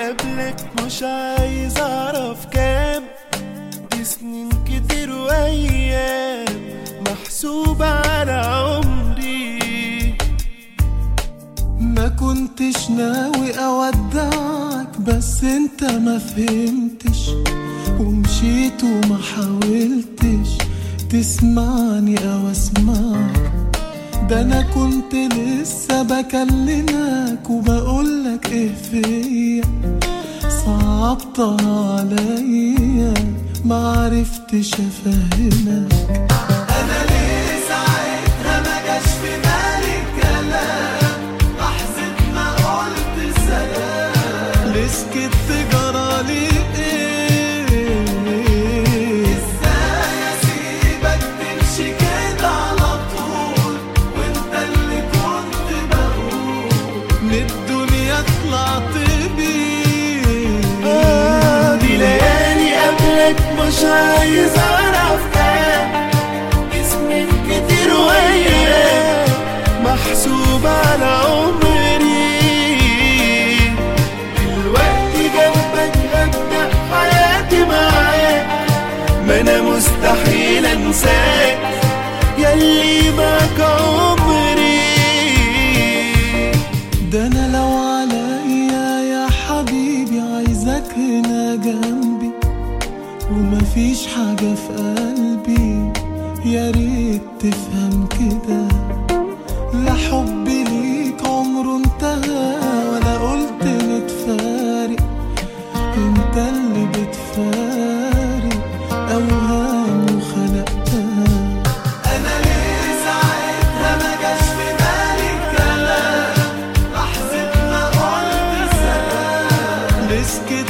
قبلك مش عايز اعرف كام دي سنين كتير وايام محسوبة على عمري ما كنتش ناوي اودعك بس انت ما فهمتش ومشيت وما حاولتش تسمعني او اسمعك ده انا كنت لسه بكلمك وبقولك ايه فيا صعبتها عليا معرفتش افهمك انا ليه ساعتها ما جاش في بالي الكلام لحظة ما قلت سلام ليه سكت جرالي ايه ازاي اسيبك تمشي كده على طول وانت اللي كنت بقول من الدنيا طلعت بيه آه دي ليالي قبلك مش عايز اعرف كام اسمك كتير وايام محسوب على عمري دلوقتي جنبك ابدا حياتي معاك ما انا مستحيل انساك ياللي معاك عمري ده انا لو عليا يا حبيبي عايزك هنا جنبي ومفيش حاجة في قلبي يا ريت تفهم كده لا حبي ليك عمره انتهى ولا قلت نتفارق انت اللي بتفارق اوهام وخلقتها انا ليه ساعتها ما جاش في بالي الكلام لحظة ما قلت سلام ليه سكت